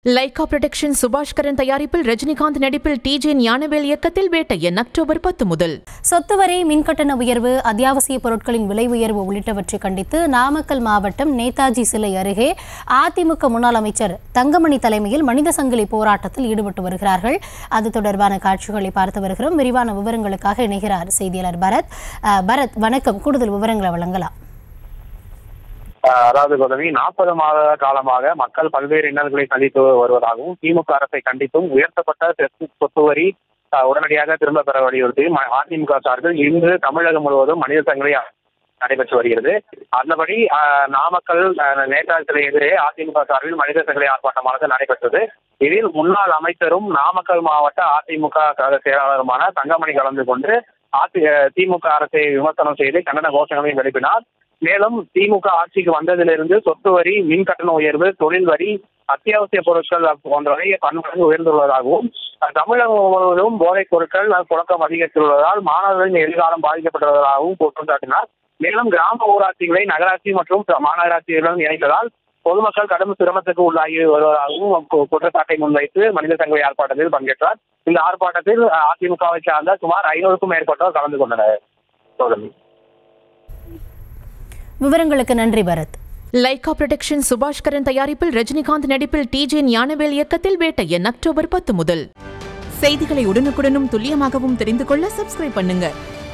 Lyca production Subaskaran தயாரிப்பில் ரஜினிகாந்த் நடிப்பில் DJ Gnanavel இயக்கத்தில் வேட்டையன் அக்டோபர் பத்து முதல் சொத்து வரி மின்கட்டண உயர்வு அத்தியாவசிய பொருட்களின் விலை உயர்வு உள்ளிட்டவற்றை கண்டித்து நாமக்கல் மாவட்டம் நேதாஜி சிலை அருகே அதிமுக முன்னாள் அமைச்சர் தங்கமணி தலைமையில் மனித சங்கிலி போராட்டத்தில் ஈடுபட்டு வருகிறார்கள் அது தொடர்பான காட்சிகளை பார்த்து வருகிறோம் விரிவான விவரங்களுக்காக இணைகிறார் செய்தியாளர் பரத் அஹ், பரத் வணக்கம் கூடுதல் விவரங்களை வழங்கலாம் ஆஹ் அதாவது கௌதமி நாற்பது மாத காலமாக மக்கள் பல்வேறு இன்னல்களை சந்தித்து வருவதாகவும் திமுக அரசை கண்டித்தும் உயர்த்தப்பட்ட செத்து சொத்து வரி ஆஹ் உடனடியாக திரும்ப பெற வலியுறுத்தி ம- அதிமுக சார்பில் இன்று தமிழகம் முழுவதும் மனித சங்கிலி நடைபெற்று வருகிறது அந்தபடி ஆஹ் நாமக்கல் ஆஹ் நேதாஜி சிலை எதிரே அதிமுக சார்பில் மனித சங்கிலி ஆர்ப்பாட்டமானது நடைபெற்றது இதில் முன்னாள் அமைச்சரும் நாமக்கல் மாவட்ட அதிமுக கழக செயலாளருமான தங்கமணி கலந்து கொண்டு அதி திமுக அரசை விமர்சனம் செய்து கண்டன கோஷங்களையும் எழுப்பினார் மேலும் திமுக ஆட்சிக்கு வந்ததிலிருந்து சொத்து வரி மின் கட்டண உயர்வு தொழில் வரி அத்தியாவசிய பொருட்கள் போன்றவை பன்மடங்கு உயர்ந்துள்ளதாகவும் அஹ், தமிழகம் முழுவதும் போதைப் பொருட்கள் அஹ், புழக்கம் அதிகரித்துள்ளதால் மாணவர்களின் எதிர்காலம் பாதிக்கப்பட்டுள்ளதாகவும் குற்றம் சாட்டினார் மேலும் கிராம ஊராட்சிகளை நகராட்சி மற்றும் மாநகராட்சிகளுடன் இணைத்ததால் பொதுமக்கள் கடும் சிரமத்துக்கு உள்ளாகி வருவதாகவும் கு- குற்றச்சாட்டை முன்வைத்து மனித சங்கிலி ஆர்ப்பாட்டத்தில் பங்கேற்றார் இந்த ஆர்ப்பாட்டத்தில் அஹ், அதிமுகவை சார்ந்த சுமார் ஐநூறுக்கும் மேற்பட்டோர் கலந்து கொண்டனர் சோதனை விவரங்களுக்கு நன்றி பரத் லைகா புரொடக்ஷன் சுபாஷ்கரன் தயாரிப்பில் ரஜினிகாந்த் நடிப்பில் டிஜே ஞானவேல் இயக்கத்தில் வேட்டையன் அக்டோபர் பத்து முதல் செய்திகளை உடனுக்குடனும் துல்லியமாகவும் தெரிந்து கொள்ள சப்ஸ்கிரைப் பண்ணுங்க